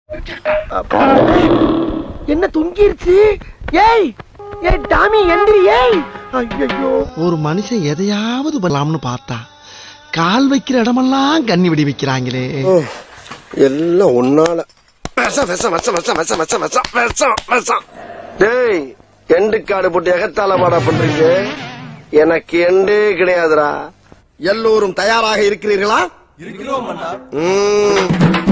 என்ன தொங்கிருச்சு ஏய் ஏய் டாமி எந்திரி ஏய் ஐயோ ஒரு மனுஷன் எதையாவது பண்ணலாம்னு பார்த்தா கால் வைக்கிற இடமெல்லாம் கண்ணி விடி வைக்கிறாங்களே எல்லாம் ஒன்னால விஷம் விஷம் விஷம் விஷம் விஷம் விஷம் விஷம் விஷம் விஷம் டேய் எண்டு காடு போட்டு எகத்தால பாடா பண்றீங்க எனக்கு எண்டே கிடையாதுடா எல்லோரும் தயாராக இருக்கிறீர்களா ம்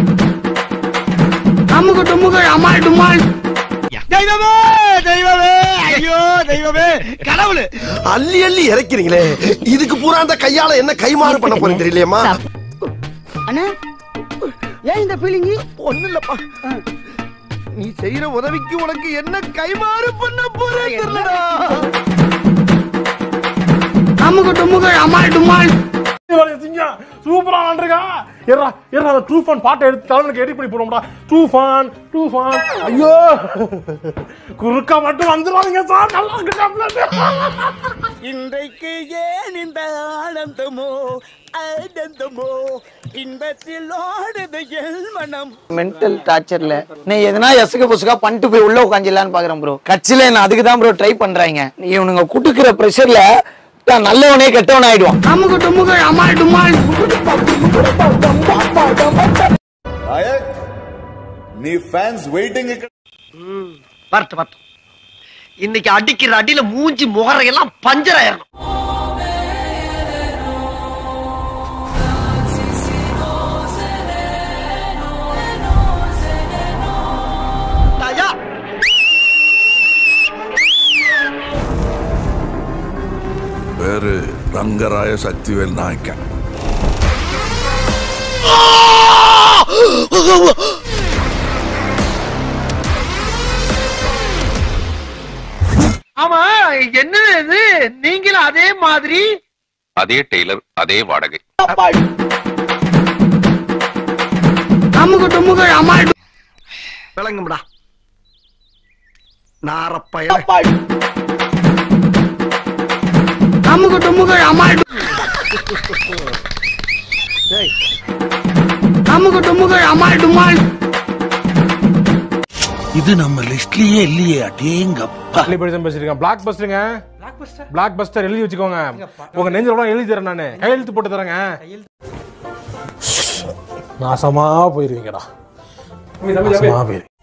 அமுக டுமுக அமால் டுமால் தெய்வமே தெய்வமே ஐயோ தெய்வமே கடவுளே அள்ளி அள்ளி இறக்கிறீங்களே இதுக்கு பூரா அந்த கையால என்ன கைமாறு பண்ண போறீங்க தெரியலையம்மா அண்ணா ஏன் இந்த ஃபீலிங் ஒண்ணு இல்லப்பா நீ செய்யற உதவிக்கு உனக்கு என்ன கைமாறு பண்ண போறேன் தெரியலடா அமுக டுமுக அமால் டுமால் சூப்பரா விளாண்டுருக்கா எறா எறா அந்த டூஃபான் பாட்டை எடுத்து தலைவனுக்கு எடிட் பண்ணி போடுவோம்டா டூஃபான் டூஃபான் ஐயோ குறுக்கா மட்டும் வந்துடாதீங்க சார் நல்லா இருக்கு இன்றைக்கு ஏன் இந்த ஆனந்தமோ ஆனந்தமோ இன்பத்தில் ஆடுது எல் மனம் மென்டல் டார்ச்சர்ல நீ எதனா எசுக புசுகா பண்ணிட்டு போய் உள்ள உட்காந்துலான்னு பாக்குறேன் ப்ரோ கட்சியில என்ன அதுக்கு தான் ப்ரோ ட்ரை பண்றாங்க இவனுங்க குட்டுக்கிற ப்ரெஷர்ல தான் நல்லவனே கெட்டவன் ஆயிடுவான் அமுக டுமுக அமால் டுமால் నీ ఫ్యాన్స్ వెయిటింగ్ ఇక్కడ வரட்டு வரட்டும் இன்னைக்கு அடிக்கிற அடியில மூஞ்சி முகரையெல்லாம் பஞ்சர் ஆயிரணும் ஐயா పేరు రంగరాయ శక్తివేల్ నాయక ஆமா என்ன இது நீங்களும் அதே மாதிரி அதே டெய்லர் அதே வாடகை அமுக டுமுக அமால் விளங்கும்டா நாரப்பய அமுக டுமுக அமால் அமுக டுமுக அமால் டுமால் இது நம்ம லிஸ்ட்லயே இல்லையே அடேங்கப்பா படிச்சம் பேசிருக்கேன் பிளாக் பஸ்டருங்க பிளாக் பஸ்டர் எழுதி வச்சுக்கோங்க உங்க நெஞ்சில கூட எழுதி தரேன் நானு கையெழுத்து போட்டு தரேங்க நாசமா போயிருவீங்கடா நாசமா போயிருவீங்க